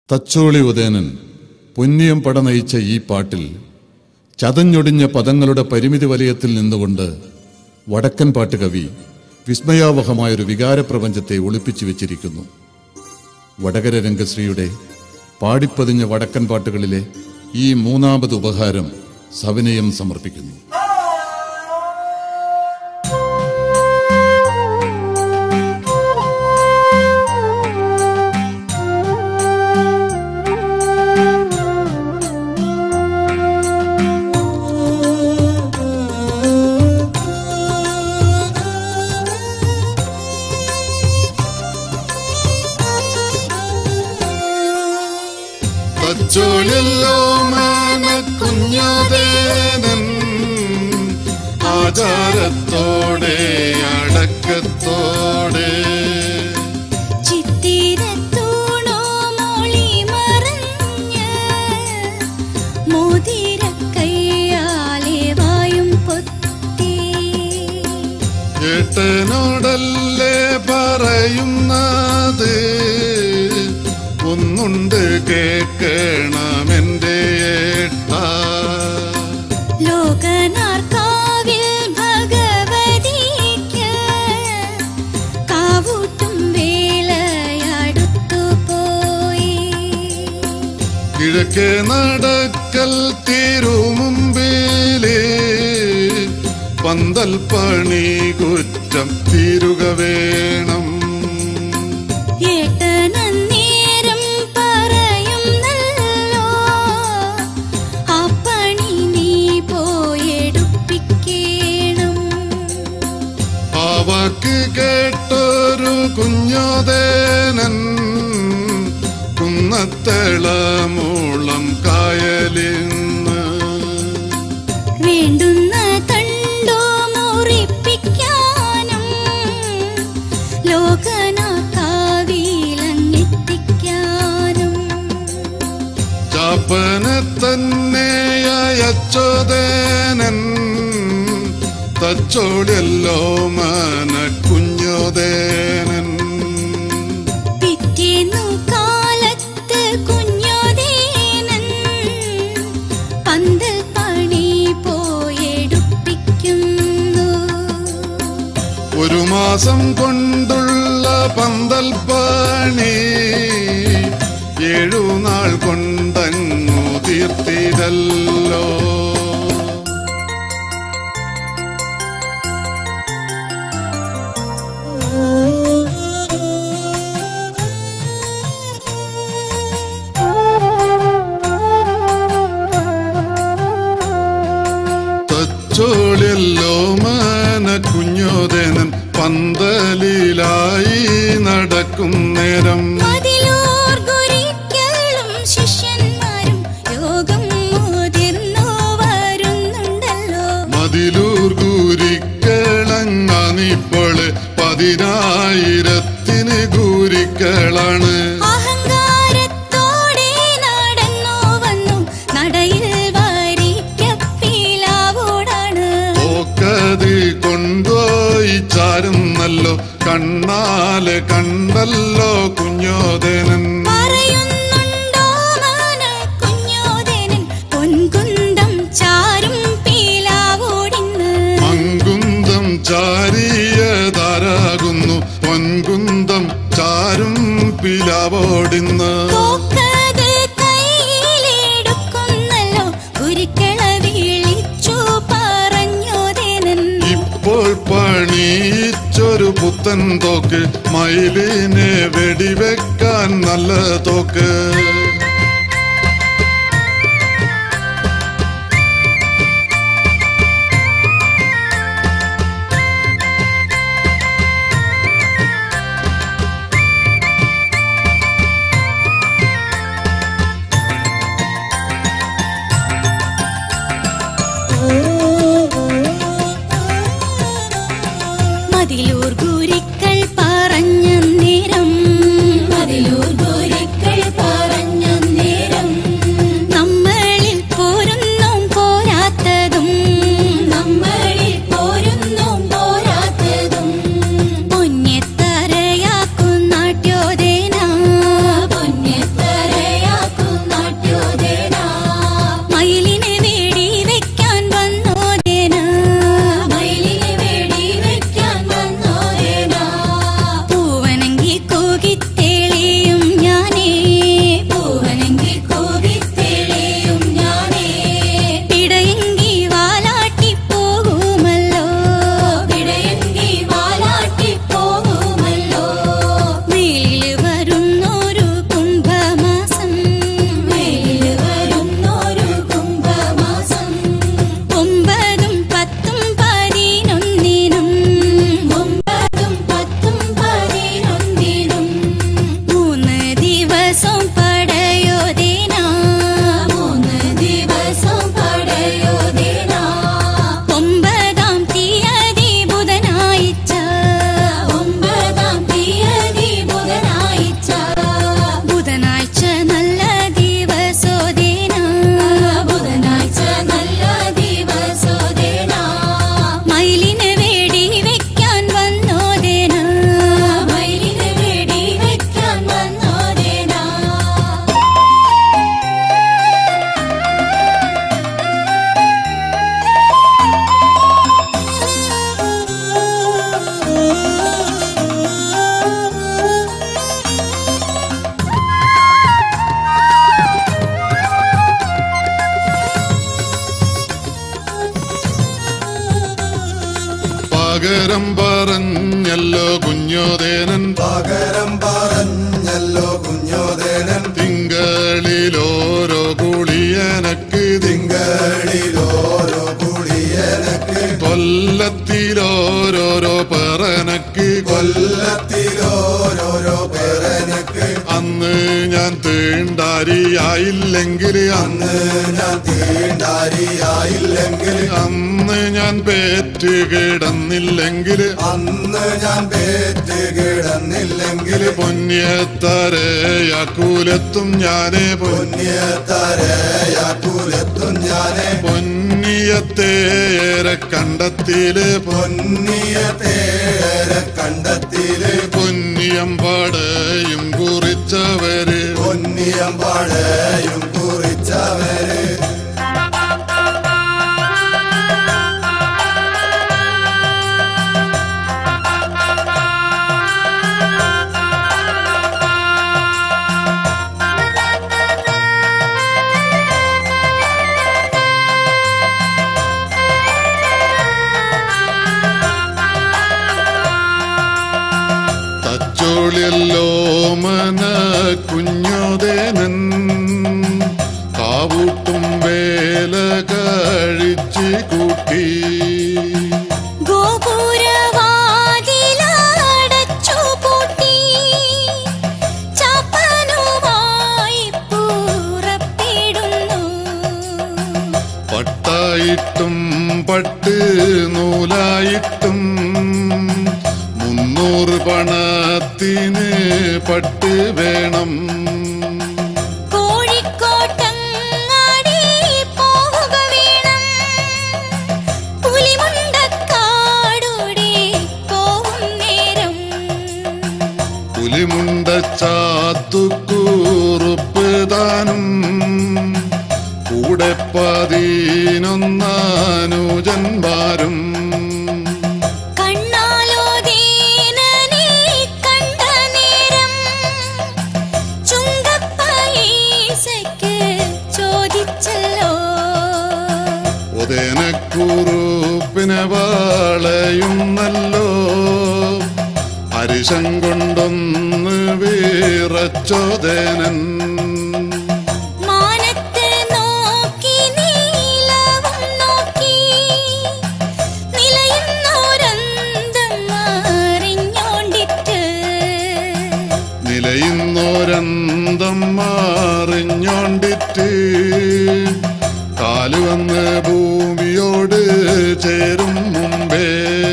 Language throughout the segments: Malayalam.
തച്ചോളി ഉദയനൻ പൊന്നിയം പട നയിച്ച ഈ പാട്ടിൽ ചതഞ്ഞൊടിഞ്ഞ പദങ്ങളുടെ പരിമിതി വലയത്തിൽ നിന്നുകൊണ്ട് വടക്കൻ പാട്ട് കവി വിസ്മയാവഹമായൊരു വികാരപ്രപഞ്ചത്തെ ഒളിപ്പിച്ചു വെച്ചിരിക്കുന്നു വടകര രംഗശ്രീയുടെ പാടിപ്പതിഞ്ഞ വടക്കൻ പാട്ടുകളിലെ ഈ മൂന്നാമത് ഉപഹാരം സവിനയം സമർപ്പിക്കുന്നു തച്ചോളില്ലോ മാന കുഞ്ഞോദേനൻ ആചാരത്തോടെ അടക്കത്തോടെ ചിത്തിരത്തൂണോ മൊളി മറഞ്ഞ് മോതിരക്കയ്യാലെ വായും പൊത്തി ഏട്ടനോടല്ലേ പറയുന്നത് ഒന്നുണ്ട് കേൾക്കണമെന്റെ ഏട്ട ലോകനാർക്കാവിൽ ഭഗവതിക്ക് കാവൂട്ടും വേലയടുത്തു പോയി കിഴക്കേ നടക്കൽ തിരുമുമ്പിലേ പന്തൽ പണി കുറ്റം തീരുക വേണം ഏട്ടനന്നേരം പറയുന്നല്ലോ ആ പണി നീ പോയെടുപ്പിക്കണം ആ വാക്ക് കേട്ടൊരു കുഞ്ഞോദേനൻ കുന്നത്തളമൂളം കായലിന്ന് വേണ്ടുന്ന തണ്ടോ മുറിപ്പിക്കാനും ലോകനാക്കാവിലങ്ങെത്തിക്കാനും ചാപ്പനെ തന്നെ അയച്ചോദേനൻ തച്ചോടിയല്ലോ മന കുഞ്ഞോദേനൻ പിറ്റേന്നു കാലത്ത് കുഞ്ഞോദേനൻ പന്തൽ പണി പോയെടുപ്പിക്കുന്നു ഒരു മാസം കൊണ്ടുള്ള പന്തൽ പണി ഏഴു നാൾ കൊണ്ടങ്ങു തീർത്തിരല്ലോ തച്ചോളിയല്ലോ മന കുഞ്ഞോദേനൻ പന്തലിലായി നടക്കും നേരം മതിലൂർ ഗുരുക്കളും ശിഷ്യന്മാരും യോഗം മുതിർന്നു വരുന്നുണ്ടല്ലോ മതിലൂർ കൂരിക്കളങ്ങാനിപ്പോള് പതിനായിരത്തിന് കൂരിക്കളാണ് അഹങ്കാരത്തോടെ നടന്നു വന്നു നടയിൽ വാരിക്കപ്പിലാവോടാണ് ഓക്കത് കൊണ്ടുപോയി ചാരുന്നല്ലോ കണ്ണാല് കണ്ടല്ലോ കുഞ്ഞോദേനൻ പറയുന്നുണ്ടോ മാന കുഞ്ഞോദേനൻ പൊൻകുന്തം ചാരും പീലാവോടിന്ന് മങ്കുന്തം ചാരിയതാരാകുന്നു പൊൻകുന്തം ചാരും പിലാവോടിന്ന് തോക്കത് കയ്യിലെടുക്കുന്നല്ലോ ഗുരുക്കളെ വിളിച്ചു പറഞ്ഞോദേനൻ ഇപ്പോൾ പണിയിച്ചൊരു പുത്തൻ തോക്ക് മയിലിനെ വെടിവെക്കാൻ നല്ല തോക്ക് മതിലൂർ ഗുരുക്കൾ പറഞ്ഞ നേരം മതിലൂർ ഗുരുക്കൾ പറഞ്ഞ ഞാൻ തീണ്ടാരിയായില്ലെങ്കിൽ അന്ന് ഞാൻ തീണ്ടാരിയായില്ലെങ്കിൽ അന്ന് ഞാൻ പേറ്റ് കിടന്നില്ലെങ്കിൽ അന്ന് ഞാൻ പേറ്റ് കിടന്നില്ലെങ്കിൽ പൊന്നിയത്തരയാക്കൂലെത്തും ഞാനേ പൊന്നിയത്തരയാക്കൂലെത്തും ഞാനെ പൊന്നിയത്തേറെ കണ്ടത്തില് പൊന്നിയത്തേരെ കണ്ടെത്തിയില് പൊന്നിയം പാടയും കുറിച്ചവര് പൊന്നിയമ്പാടയും കുറിച്ചവര് തച്ചോളിയല്ലോ മന കുഞ്ഞോദേനൻ കാവൂട്ടും വേല കഴിച്ച് കൂട്ടി ഗോപുരവാതിലടച്ചു പൂട്ടി ചാപ്പനുമായി പുറപ്പെടുന്നു പട്ടായിട്ടും പട്ട് നൂലായിട്ടും മുന്നൂറ് പണത്തിന് പട്ട് വേണം കോഴിക്കോട്ടങ്ങാടി പോവുക വേണം പുലിമുണ്ടക്കാടൂടെ പോവും നേരം പുലിമുണ്ട ചാത്തുക്കൂറുപ്പ് താനും കൂടെ പതിനൊന്നാനുജന്മാരും കണ്ണാലോദേനനെ കണ്ട നേരം ചുങ്കപ്പൈസയ്ക്ക് ചോദിച്ചല്ലോ ഉദയനക്കുറുപ്പിനെ വാളയുന്നല്ലോ അരിശം കൊണ്ടൊന്ന് വീറച്ചോദനൻ മാനത്ത് നോക്കി നീലവും നോക്കി നിലയുന്നോരന്തം അറിഞ്ഞോണ്ടിട്ട് നിലയുന്നോരന്തം മാറിഞ്ഞോണ്ടിട്ട് കാലുവന്ന് ഭൂമിയോട് ചേരും മുമ്പേ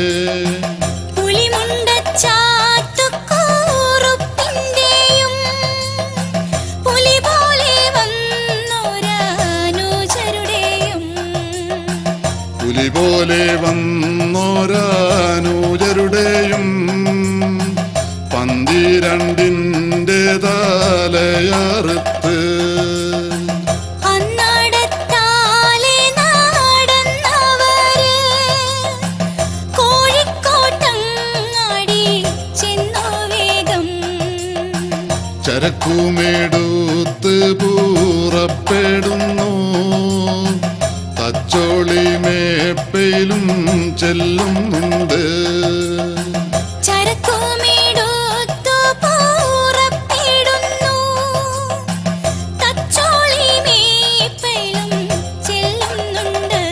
പുലിമുണ്ടച്ചാത്തുക്കൂറുപ്പിന്റെയും പുലി പോലെ വന്നോരാനുചരുടെയും പുലി പോലെ വന്നോരാനൂജരുടെയും പന്തിരണ്ടിൻ്റെ തലയറുത്ത് അന്നാടത്താലെ നടന്നവര് കോഴിക്കോട്ടങ്ങാടി ചെന്നു വേഗം ചരക്കുമെടുത്ത് പൂറപ്പെടുന്നു തച്ചോളി മേപ്പയിലും ചെല്ലുന്നുണ്ട് ചരക്കുമിടുത്തു പുറപ്പെടുന്നു തച്ചോളി മേപ്പയിലും ചെല്ലുന്നുണ്ട്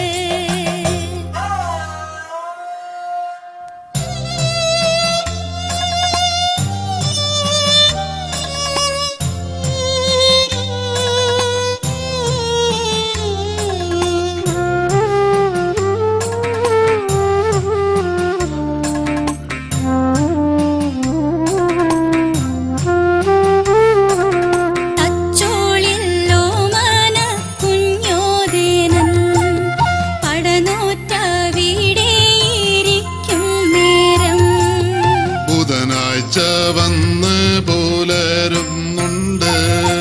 തച്ചോളില്ലോ മന കുഞ്ഞോദേനൻ പടനോറ്റ വീടേയിരിക്കും നേരം ബുധനാഴ്ച വന്ന് പുലരുന്നുണ്ട്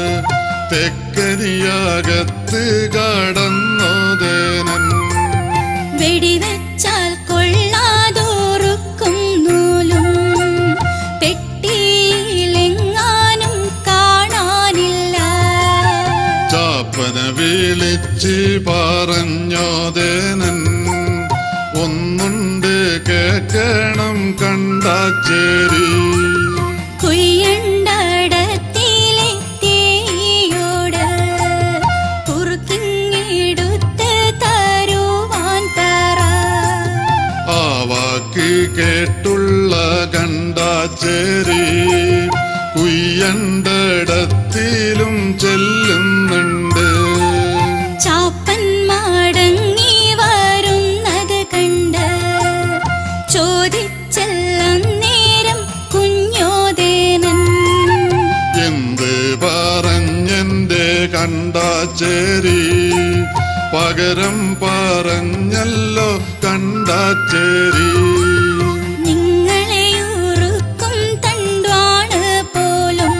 തെക്കരിയാകത്ത് കടന്നോദേനൻ വെടിവെച്ചാൽ കൊള്ളാതോറുക്കും നൂലും പെട്ടിയിലെങ്ങാനും കാണാനില്ല ചാപ്പന വിളിച്ച് പറഞ്ഞോദേനൻ ഒന്നുണ്ട് കേക്കണം കണ്ടാച്ചേരി കുയ്യണ്ടടത്തിലെ തേയോട് കുറുക്കിങ്ങിടുത്ത് തരുവാൻ പറ ആ വാക്ക് കേട്ടുള്ള കണ്ടാച്ചേരി കുയ്യ ചെയ്യണ്ടിടത്തിലും ചെല്ലുന്നുണ്ട് ചാപ്പൻ മടങ്ങി വരുന്നത് കണ്ട് ചോദിച്ചെല്ലാം നേരം കുഞ്ഞോദേനൻ എന്ത് പറഞ്ഞെന്റെ കണ്ടാച്ചേരി പകരം പറഞ്ഞല്ലോ കണ്ടാച്ചേരി നിങ്ങളെ ഉറുക്കും തണ്ടാണ് പോലും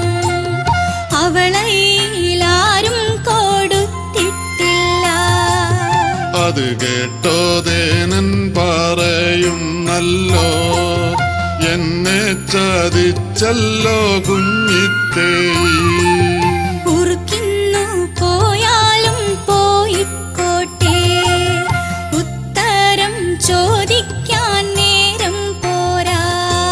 അവളയിലാരും കൊടുത്തിട്ടില്ല അത് കേട്ടോതേനൻ പറയുന്നല്ലോ എന്നെ ചതിച്ചല്ലോ കുഞ്ഞിത്തേയി ഉറുക്കിന്നു പോയാലും പോയിക്കോട്ടെ ഉത്തരം ചോദിക്കാൻ നേരം പോരാ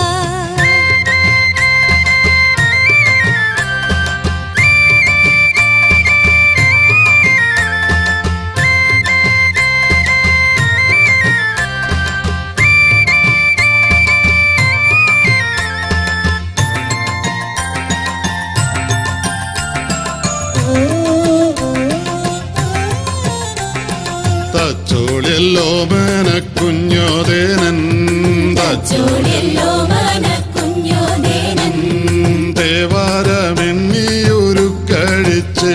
തച്ചോളിയല്ലോ മേന കുഞ്ഞോതേനൻ ചോടിയല്ലോ മന കുഞ്ഞോദേനൻ തേവാരമെണ്ണിയൊരു കഴിച്ച്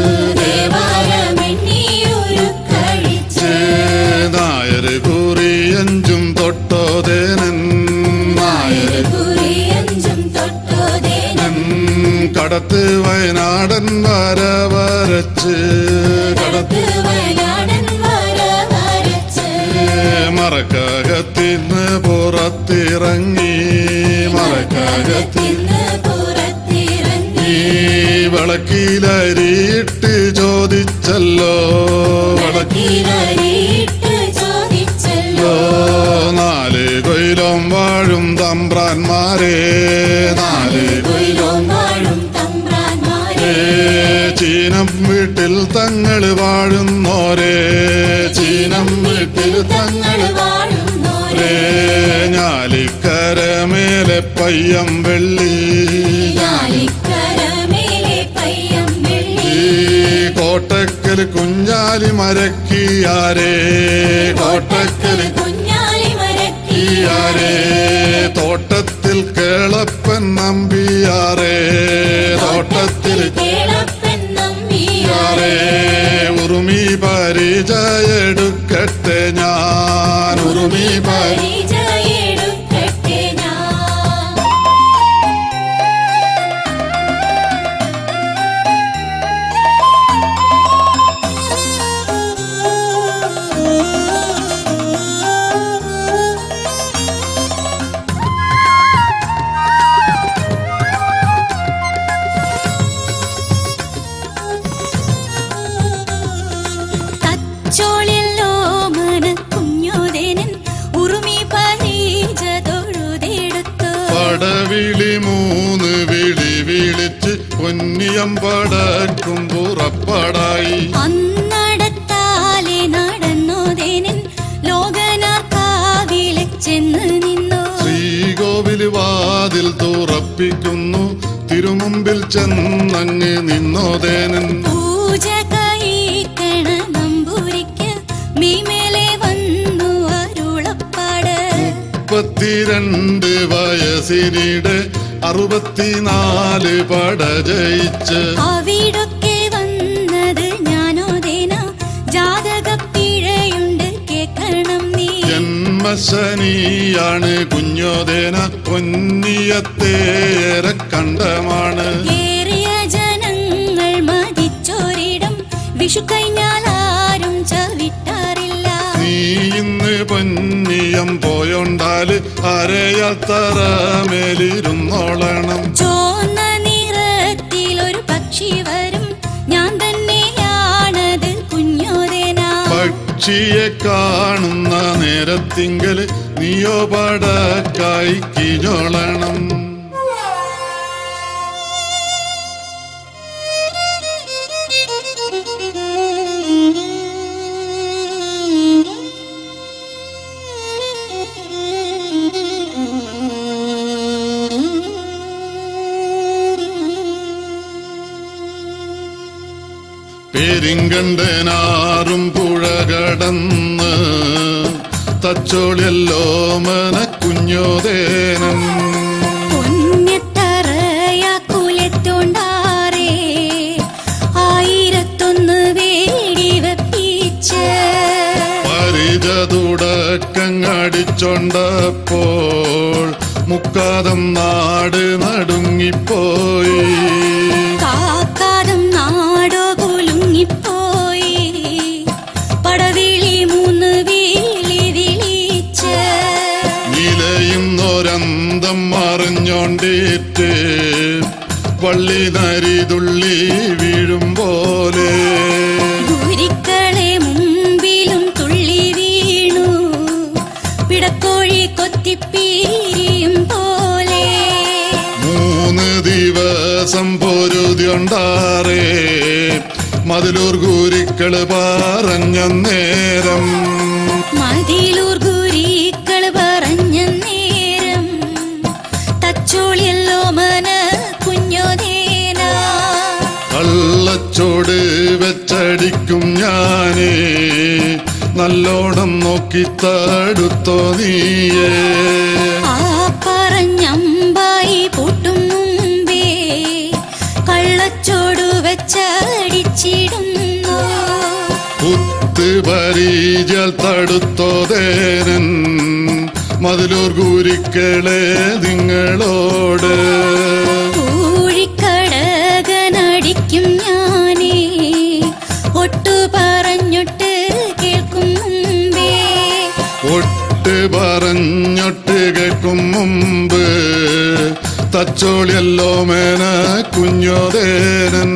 ദേവാലമെണ്ണിയൊരു കഴിച്ച് നായർ കുറിയഞ്ചും തൊട്ടോതേനൻ നായർ കുറിയഞ്ചും തൊട്ടോദേനൻ കടത്ത് വയനാടൻ വര വരച്ച് കടത്ത് കടത്ത് വയനാടൻ വര വരച്ച് മറക്കകത്തിന്ന് പുറത്തിറങ്ങി മറക്കകത്തി തിന്ന് പുറത്തിറങ്ങി ഈ വിളക്കിലരിയിട്ട് ചോദിച്ചല്ലോ വിളക്കി വിളക്കിലരിയിട്ട് ചോദിച്ചല്ലോ നാല് കൊയിലും വാഴും തമ്പ്രാന്മാരെ നാല് കൊയിലും വാഴും തമ്പ്രാന്മാരെ ചീനം വീട്ടിൽ തങ്ങൾ വാഴുന്നോരേ ചീനം വീട്ടിൽ തങ്ങൾ വാഴുന്നോരെ ഞാലിക്കരമേലെ പയ്യം വെള്ളി ഞാലിക്കരമേലെ പയ്യം വെള്ളി ഈ കോട്ടക്കൽ കുഞ്ഞാലി മരക്കിയാരേ കോട്ടക്കൽ കുഞ്ഞാലി മരക്കി ാരേ തോട്ടത്തിൽ കേളപ്പൻ നമ്പിയാറേ തോട്ടത്തിൽ കേളപ്പൻ നമ്പിയാരെ യാറേ ഉറുമി പരിചയെടുക്കട്ടെ ഞാൻ ഉറുമി പരി പരിചയെടുക്കട്ടെ ഞാൻ തച്ചോളിലോ മന കുഞ്ഞോദേനൻ ഉറുമി പരീജ തൊഴുതെടുത്തു പടവിളി മൂന്ന് വിളി വിളിച്ച് പൊന്നിയം പടക്കും പുറപ്പടായി അന്നടത്താലെ നടന്നോദേനൻ ലോകനാക്കാവിലെ ചെന്ന് നിന്നു ശ്രീകോവിൽ വാതിൽ തുറപ്പിക്കുന്നു തിരുമുമ്പിൽ ചെന്നങ്ങ് നിന്നോദേനൻ പൂജ കഴിക്കണ നമ്പൂരിക്ക് മീമേലെ വന്നു അരുളപ്പാട് മുപ്പത്തിരണ്ട് വയസ്സിനിടെ അറുപത്തിനാല് പട ജയിച്ച് അവിടൊക്കെ വന്നത് ഞാനോദേന ജാതക പിഴയുണ്ട് കേക്കണം നീ ജന്മശനിയാണ് കുഞ്ഞോദേന പൊന്നിയത്തേറെ കണ്ടമാണ് ഏറിയ ജനങ്ങൾ മതിച്ചോരിടം വിഷു കഴിഞ്ഞാൽ ആരും ചവിട്ടാറില്ല നീ ഇന്ന് പൊന്നിയം പോയോണ്ടാല് അരയത്തറ മേലിരുന്നോളണം ചോന്ന നിറത്തിൽ ഒരു പക്ഷി വരും ഞാൻ തന്നെയാണത് കുഞ്ഞോദേന പക്ഷിയെ കാണുന്ന നേരത്തിങ്കൽ നീയോ പടക്കായി കിഞ്ഞോളണം പേരിങ്കണ്ടനാറും പുഴ കടന്ന് തച്ചോളിയല്ലോ മന കുഞ്ഞോദേനൻ പൊന്നത്തറയ കുലത്തോണ്ടാറേ ആയിരത്തൊന്ന് വേടി വെപ്പിച്ച് പരിചതുടക്കങ്ങടിച്ചൊണ്ടപ്പോൾ മുക്കാതം നാട് നടുങ്ങിപ്പോയി കാക്കാതം നാടോ കുലുങ്ങിപ്പോയി പടവിളി മൂന്ന് വീളി വിളിച്ച് നിലയുന്നൊരന്തം മറിഞ്ഞോണ്ടിട്ട് വള്ളി നരിതുള്ളി വീഴും പോലെ ഗുരിക്കളെ മുമ്പിലും തുള്ളി വീണു പിടക്കോഴി കൊത്തിപ്പീരിയും പോലെ മൂന്ന് ദിവസം പൊരുതിയുണ്ടാറേ മതിലൂർ ഗൂരിക്കള് പറഞ്ഞ നേരം മതിലൂർ ഗുരിക്കൾ പറഞ്ഞ നേരം തച്ചോളിയല്ലോ മന കുഞ്ഞോദേന കള്ളച്ചോട് വെച്ചടിക്കും ഞാനേ നല്ലോണം നോക്കി തടുത്തോ നീയേ ആ പറഞ്ഞമ്പായി പൂട്ടും മുമ്പേ കള്ളച്ചോടു വെച്ചടിച്ചിടുന്നു കുത്ത് പരീജൽ തടുത്തോതേനൻ മതിലൂർ ഗൂരിക്കളെ നിങ്ങളോട് ൂഴിക്കടകനടിക്കും ഞാനേ ഒട്ടു പറഞ്ഞൊട്ട് കേൾക്കും മുമ്പേ ഒട്ട് പറഞ്ഞൊട്ട് കേൾക്കും മുമ്പ് തച്ചോളിയല്ലോ മേന കുഞ്ഞോതേനൻ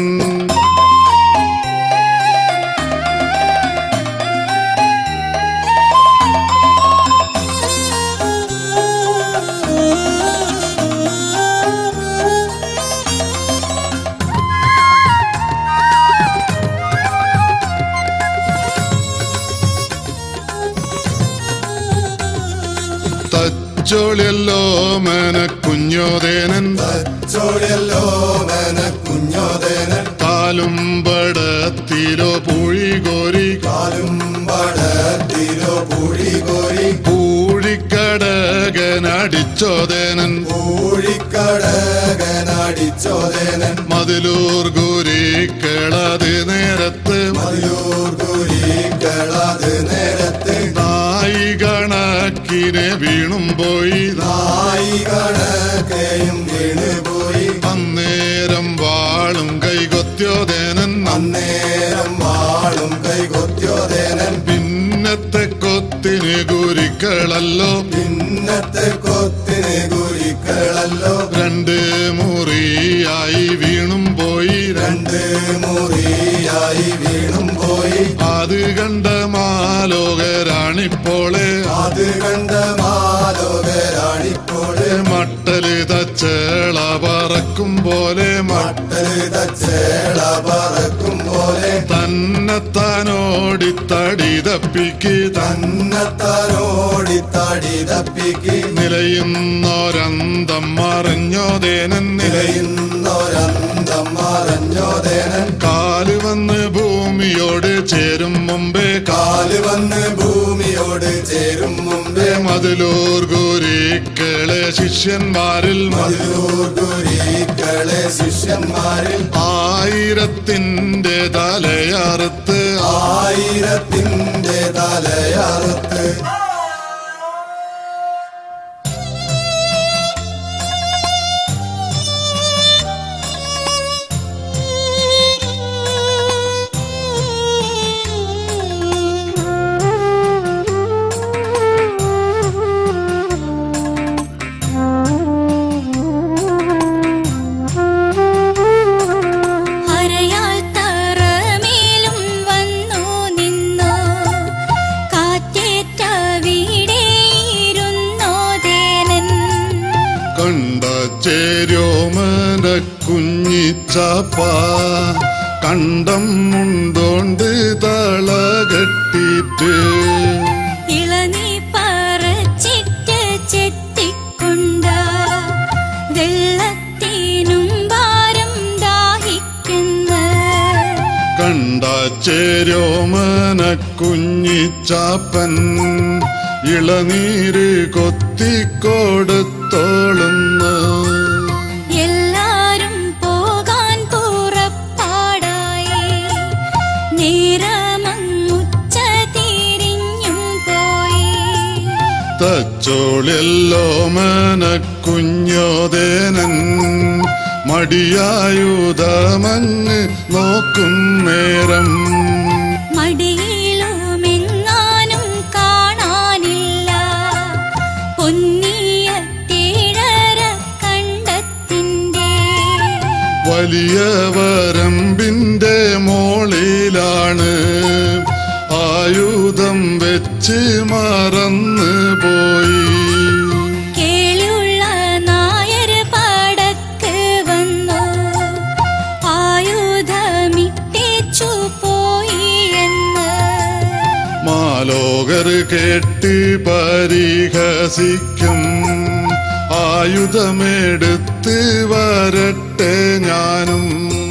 തച്ചോളിയല്ലോ മേന കുഞ്ഞോതേനൻ ചോടിയല്ലോ മേന കുഞ്ഞോദേനൻ കാലും പടത്തിലോ പുഴി കോരി കാലും പടത്തിലോ പൂഴി കോരി പൂഴിക്കടകനടിച്ചോതേനൻ പൂഴിക്കടകനടിച്ചോദേനൻ മതിലൂർ ഗുരിക്കളത് നേരത്ത് മതിലൂർ കുരിക്കളത് നേരത്ത് നായി കണക്കിനെ വീണും പോയി നായി കണക്കെയും വീണുപോയി അന്നേരം വാളും കൈകൊത്യോതേനൻ അന്നേരം വാളും കൈകൊത്യോദേനൻ പിന്നത്തെ കൊത്തിന് ഗുരിക്കളല്ലോ പിന്നത്തെ കൊത്തിന് കുരിക്കളല്ലോ രണ്ട് മുറിയായി വീണും പോയി രണ്ട് മുറിയായി വീണും പോയി അത് കണ്ട മാലോകരാണിപ്പോളെ അത് കണ്ട മാലോകരാണിപ്പോള് മട്ടല് തച്ചേള പറക്കും പോലെ മട്ടല് തച്ചേള പറക്കും പോലെ തന്നെത്താനോടി തടി തപ്പിക്ക് തന്നത്താനോടി തടി തപ്പിക്ക് നിലയുന്നൊരന്തം മറിഞ്ഞോതേനൻ നിലയിൽ നിലയുന്നൊരന്തം മറഞ്ഞോദേനൻ കാല് വന്ന് ഭൂമിയോട് ചേരും മുമ്പേ കാല് വന്ന് ഭൂമിയോട് ചേരും മുമ്പേ മതിലൂർ ഗുരിക്കളെ ശിഷ്യന്മാരിൽ മതി- മതിലൂർ ഗുരിക്കളെ ശിഷ്യന്മാരിൽ ആയിരത്തിന്റെ തലയറുത്ത് ആയിരത്തിന്റെ തലയറുത്ത് അരയാൽ തറമേലും വന്നു നിന്നു കാറ്റേറ്റ വീടേയിരുന്നോദേനൻ കണ്ട ചേരോമന കുഞ്ഞിച്ചാപ്പ കണ്ടം മുണ്ടോണ്ട് തള കെട്ടിട്ട് ഇളനീ പറച്ചിട്ട് ചെത്തിക്കൊണ്ട വെള്ളത്തിനും ഭാരം ദാഹിക്കുന്ന കണ്ട ചേരോമന കുഞ്ഞിച്ചാപ്പൻ ഇളനീര് കൊത്തിക്കൊടുത്തോളുന്നു എല്ലാരും പോകാൻ പുറപ്പാടായി നേരമങ്ങുച്ച തിരിഞ്ഞും പോയി തച്ചോളിയല്ലോ മന കുഞ്ഞോദേനൻ മടിയായുധമങ്ങ് നോക്കും നേരം മടിയിലുമെങ്ങാനും കാണാനില്ല പൊന്നിയ തേഴര കണ്ടത്തിന്റെ വലിയ വരമ്പിന്റെ മോളിലാണ് ആയുധം വെച്ച് മറന്നു പോയി കേളിയുള്ള നായർ പടക്ക് വന്നു ആയുധമിട്ടേച്ചു പോയി എന്ന് മാലോകർ കേട്ട് പരിഹസിക്കും ആയുധമെടുത്ത് വരട്ടെ ഞാനും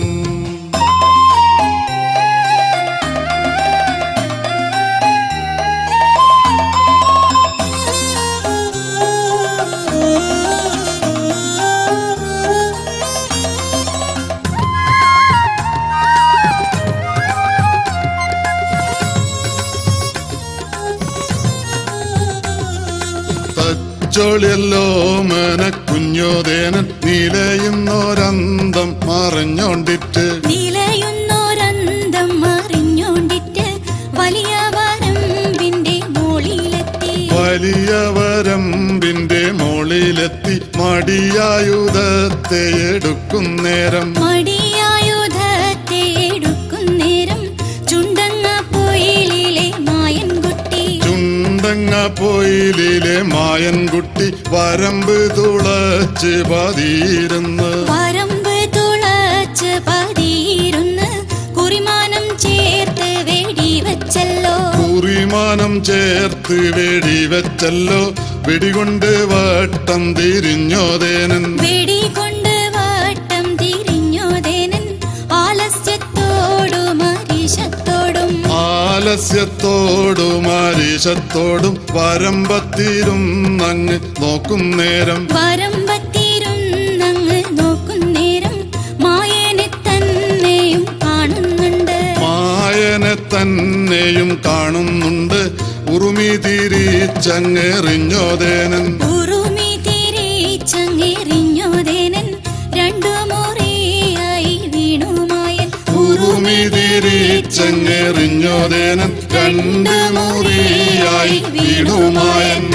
തച്ചോളിയല്ലോ മന കുഞ്ഞോദേനൻ നിലയുന്നൊരന്തം മറഞ്ഞോണ്ടിട്ട് നിലയുന്നോരന്തം മറിഞ്ഞോണ്ടിട്ട് വലിയ വരമ്പിന്റെ മോളിലെത്തി വലിയ വരമ്പിന്റെ മോളിലെത്തി മടിയായുധത്തെ എടുക്കും നേരം മടിയായുധത്തെ എടുക്കുന്നേരം ചുണ്ടങ്ങ പൊയിലിലെ മായൻകുട്ടി ചുണ്ടങ്ങ പൊയിലിലെ മായൻകുട്ടി വരമ്പ് തുളച്ച് പതിയിരുന്ന് വരമ്പ് തുളച്ച് പതിയിരുന്ന് കുറിമാനം ചേർത്ത് വെടിവച്ചല്ലോ കുറിമാനം ചേർത്ത് വെടിവെച്ചല്ലോ വെടികൊണ്ട് വട്ടം തിരിഞ്ഞോദേനൻ വെടികൊണ്ട് വട്ടം തിരിഞ്ഞോദേനൻ ആലസ്യത്തോടും അരിശത്തോടും ആലസ്യത്തോടും അരീശത്തോടും വരമ്പത്തിരുന്നങ്ങ് നോക്കും നേരം വരമ്പത്തിരുന്നങ്ങ് നോക്കുന്നേരം മായനെ തന്നെയും കാണുന്നുണ്ട് മായനെ തന്നെയും കാണുന്നുണ്ട് ഉറുമി തിരിച്ചങ്ങെറിഞ്ഞോദേനൻ ഉറുമി തിരിച്ചങ്ങെറിഞ്ഞോദേനൻ രണ്ടു മുറിയായി വീണുമായൻ ഉറുമി തിരിച്ചങ്ങെറിഞ്ഞോദേനൻ രണ്ട് മുറിയായി വീണുമായൻ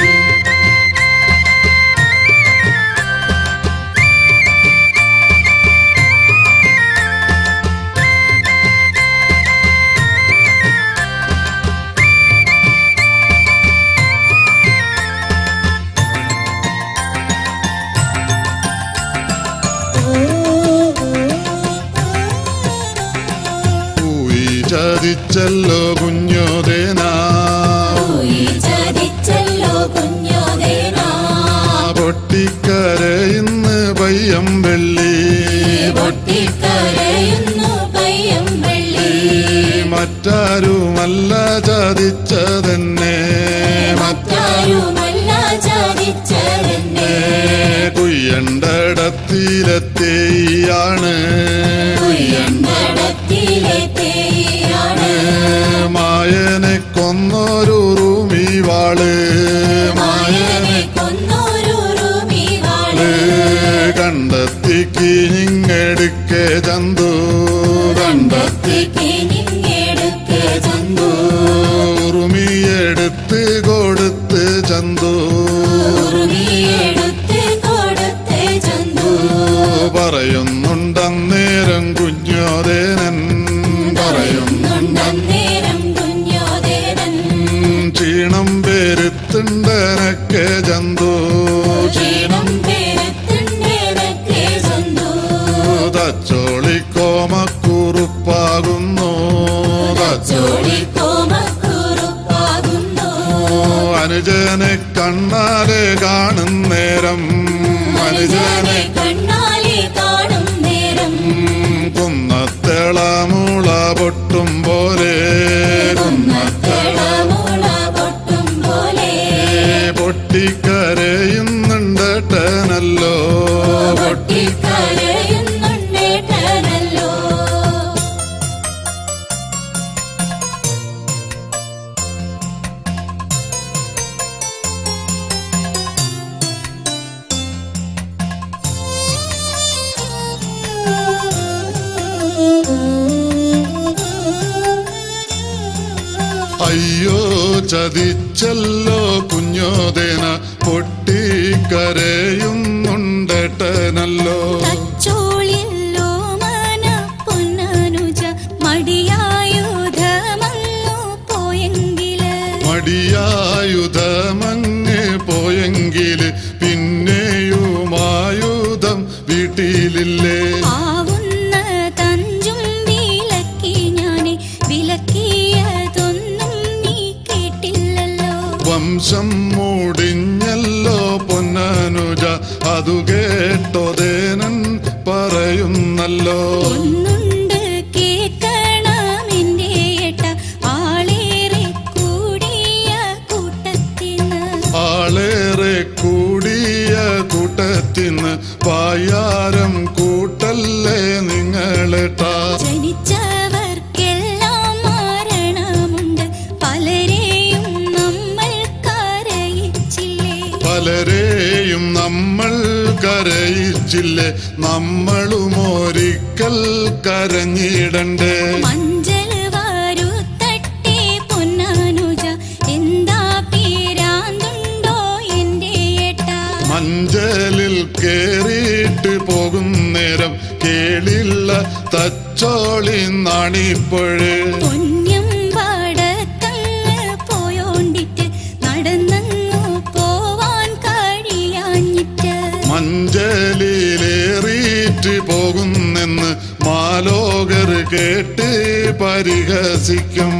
പൂയി ചതിച്ചല്ലോ കുഞ്ഞോദേനാ ചതിച്ചല്ലോ കുഞ്ഞോദേനാ പൊട്ടിക്കരയിന്ന് പയ്യം വെള്ളി പൊട്ടിക്കരയുന്നു പയ്യം വെള്ളി മറ്റാരുമല്ല ചതിച്ചതെന്നെ മറ്റാരുമല്ല ചതിച്ചതെന്നെ കുയ്യണ്ടടത്തിലെത്തിയാണ് നടത്തിലെ തേയാണ് മായനെ കൊന്നൊരു റൂമി വാള് മായനെ കൊന്നൊരു റൂമിവാള് കണ്ടെത്തി കിഞ്ഞെടുക്കെ ചന്തു കണ്ടെത്തി നിങ്ങെടുക്ക് ചന്തു ഉറുമിയെടുത്ത് കൊടുത്ത് ചന്തു ഉറുമിയെടുത്ത് കൊടുത്ത് ചന്തു പറയുന്നുണ്ടന്നേരം കുഞ്ഞോദേനൻ പറയുന്നുണ്ടന്നേരം കുഞ്ഞോദേവൻ ക്ഷീണം പെരുത്തുണ്ടനക്കെ ചന്തു ക്ഷീണം പേരത്തിണ്ടേനൊക്കെ ചന്തു തച്ചോളിക്കോമക്കുറുപ്പാകുന്നു ചോളി കോമക്കുറുപ്പാകുന്നു അനുജനെ കണ്ണാലെ കാണുന്നേരം അനുജനെ അനുജനെ കണ്ണാലെ കാണും നേരം കുന്നത്തേളമുള പൊട്ടും പോലെ അയ്യോ ചതിച്ചല്ലോ കുഞ്ഞോദേന പൊട്ടിക്കരയുന്നുണ്ടേട്ടനല്ലോ തച്ചോളിയല്ലോ മന പൊന്നനുജ മടിയായുധമങ്ങു പോയെങ്കില് മടിയായുധമങ്ങ് പോയെങ്കിൽ പിന്നെയുമായുധം വീട്ടിലില്ലേ ആവുന്ന തഞ്ചും വിലക്കി ഞാനെ വിലക്കിയതൊന്നും നീ കേട്ടില്ലല്ലോ വംശം മൂടിഞ്ഞല്ലോ പൊന്നനുജ അതു കേട്ടോദേനൻ പറയുന്നല്ലോ ഒന്നുണ്ട് കേൾക്കണമെന്റെ ഏട്ട ആളേറെ കൂടിയ കൂട്ടത്തിന്ന് ആളേറെ കൂടിയ കൂട്ടത്തിന്ന് പായാരം കൂട്ടല്ലേ നിങ്ങളെട്ടാ ജനിച്ചവർക്കെല്ലാം മരണമുണ്ട് പലരെയും നമ്മൾ കരയിച്ചില്ലേ പലരെയും നമ്മൾ കരയിച്ചില്ലേ നമ്മളും ഒരിക്കൽ കരഞ്ഞിടണ്ടേ മഞ്ചൽ വാരുത്തട്ടെ പൊന്നാനുജ എന്താ പേരാന്തുണ്ടോ എന്റെ ഏട്ടാ മഞ്ചലിൽ കേറിയിട്ട് പോകും നേരം കേളില്ല തച്ചോളി നാണിപ്പോഴ് പൊന്നം പാടത്തങ്ങ് പോയോണ്ടിട്ട് നടന്നങ്ങു പോവാൻ കഴിയാഞ്ഞിട്ട് മഞ്ചലിലേറിയിട്ട് പോകുന്നെന്ന് മാലോകർ കേട്ട് പരിഹസിക്കും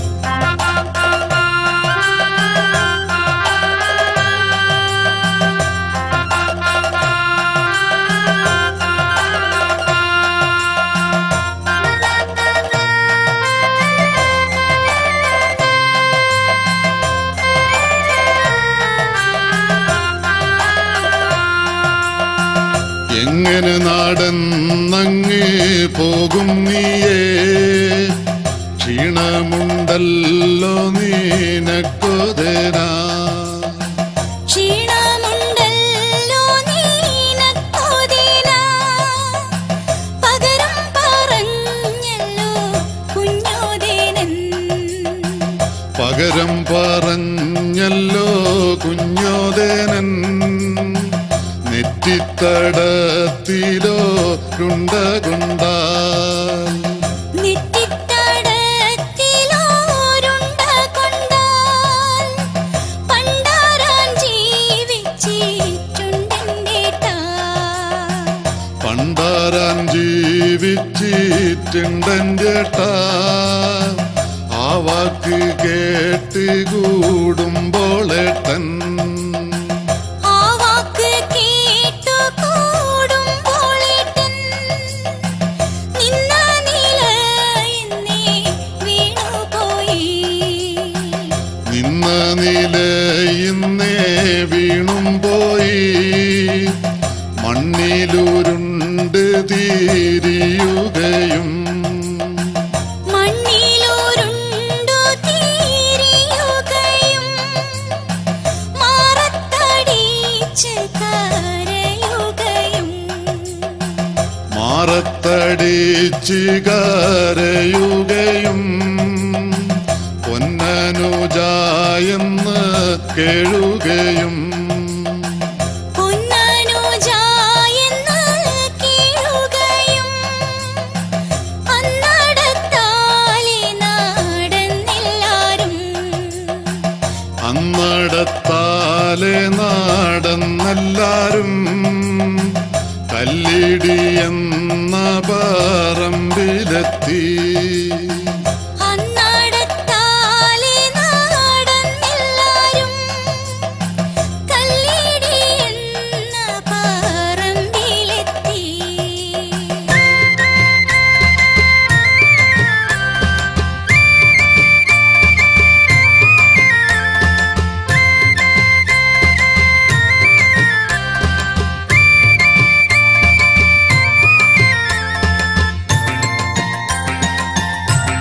എങ്ങനെ നടന്നങ്ങ് പോകും നീയേ ക്ഷീണമുണ്ടല്ലോ നീനക്കൊതരാ ക്ഷീണമുണ്ടല്ലോ നീനക്കോതിന പകരം പറഞ്ഞല്ലോ കുഞ്ഞോദേനൻ പകരം പറഞ്ഞല്ലോ കുഞ്ഞോദേനൻ നെറ്റിത്തടത്തിലോ രുണ്ട കൊണ്ടാൽ നെറ്റിത്തടത്തിലോരുണ്ട കൊണ്ടാൽ പണ്ടാരാൻ ജീവിച്ചിട്ടുണ്ടെന്നേട്ടാ പണ്ടാരാൻ ജീവിച്ചിട്ടുണ്ടൻ ചേട്ടാ ആ വാക്ക് കേട്ട് കൂടുമ്പോളേട്ടൻ ആ വാക്ക് കേട്ടു കൂടുമ്പോളേട്ടൻ നിന്ന നിലയെന്നേ വീണുപോയി നിന്ന നിലയിന്നേ വീണും പോയി മണ്ണിലുരുണ്ട് തീരിയുകയും മണ്ണിലൂരുണ്ടു തീരിയുകയും മാറത്തടിച്ച് കരയുകയും മാറത്തടിച്ച് കരയുകയും പൊന്നനുജായെന്ന് കേഴുകയും പൊന്നനുജായെന്ന് കീഴുകയും അന്നടത്താലെ നാടന്നെല്ലാരും അന്നടത്താലെ നാടെന്നെല്ലാരും കല്ലിടി എന്ന പറമ്പിലെത്തി അന്നടത്താലെ നാടന്നെല്ലാരും കല്ലിടി എന്ന പറമ്പിലെത്തി ആ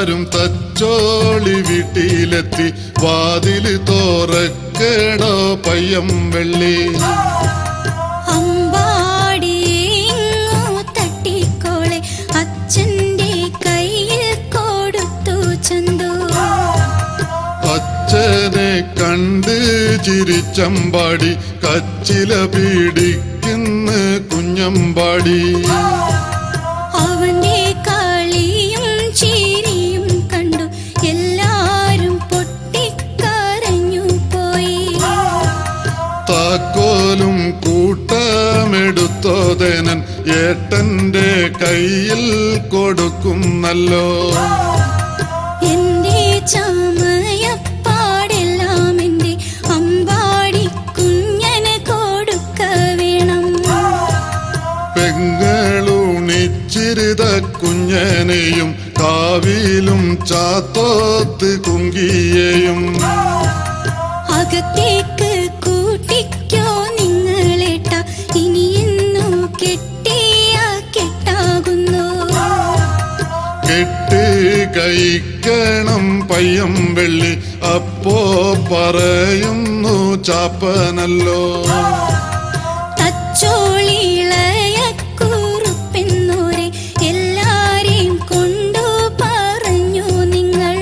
എല്ലാരും തച്ചോളി വീട്ടിലെത്തി വാതില് തോറക്കേടോ പയ്യം വെള്ളി അമ്പാടിയെങ്ങോ തട്ടിക്കോളെ അച്ഛന്റെ കയ്യിൽ കൊടുത്തു ചന്തു അച്ഛനെ കണ്ട് ചിരിച്ചമ്പാടി കച്ചില പീഡിക്കുന്ന കുഞ്ഞമ്പാടി അവന്റെ കളിയും ചിരിയും കണ്ടു എല്ലാരും പൊട്ടിക്കരഞ്ഞു പോയി താക്കോലും കൂട്ടമെടുത്തോതേനൻ ഏട്ടന്റെ കയ്യിൽ കൊടുക്കുന്നല്ലോ എന്റെ ചമയപ്പാടെല്ലാം എന്റെ അമ്പാടി കുഞ്ഞന് കൊടുക്ക വേണം പെങ്ങളുണിച്ചിരുത കുഞ്ഞനെയും കാവിലും ചാത്തോത്ത് കുങ്കിയെയും അകത്തേക്ക് കൂട്ടിക്കോ നിങ്ങളേട്ട ഇനി എന്നു കെട്ടിയ കെട്ടാകുന്നു കെട്ട് കഴിക്കണം പയ്യം വെള്ളി അപ്പോ പറയുന്നു ചാപ്പനല്ലോ തച്ചോളിളയ കുറുപ്പെന്നോരെ എല്ലാരെയും കൊണ്ടു പറഞ്ഞു നിങ്ങൾ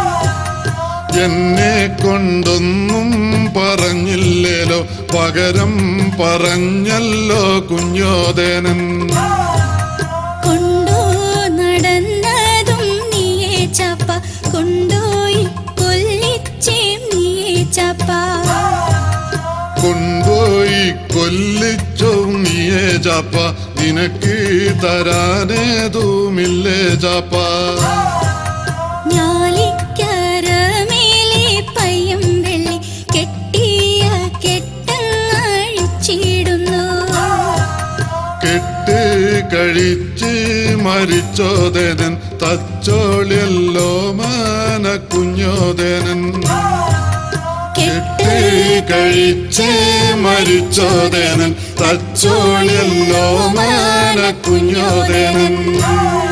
എന്നെ കൊണ്ടൊന്നും പറഞ്ഞില്ലേലോ പകരം പറഞ്ഞല്ലോ കുഞ്ഞോദേനൻ കൊണ്ടു നടന്നതും നീയേ ചാപ്പ കൊണ്ടുപോയി കൊല്ലിച്ചേം നീയേ ചാപ്പ കൊണ്ടുപോയി കൊല്ലിച്ചോ നീയേ ചാപ്പ നിനക്ക് തരാനേതുമില്ലേ ചാപ്പ ഞാലിക്കരമേലെ പയ്യം വെള്ളി കെട്ടിയ കെട്ടങ്ങഴിച്ചിടുന്നു കെട്ട് കഴിച്ച് മരിച്ചോദേനൻ തച്ചോളിയല്ലോ മാന കുഞ്ഞോദേനൻ കെട്ട് കഴിച്ച് മരിച്ചോദേനൻ തച്ചോളിയല്ലോ മാന കുഞ്ഞോദേനൻ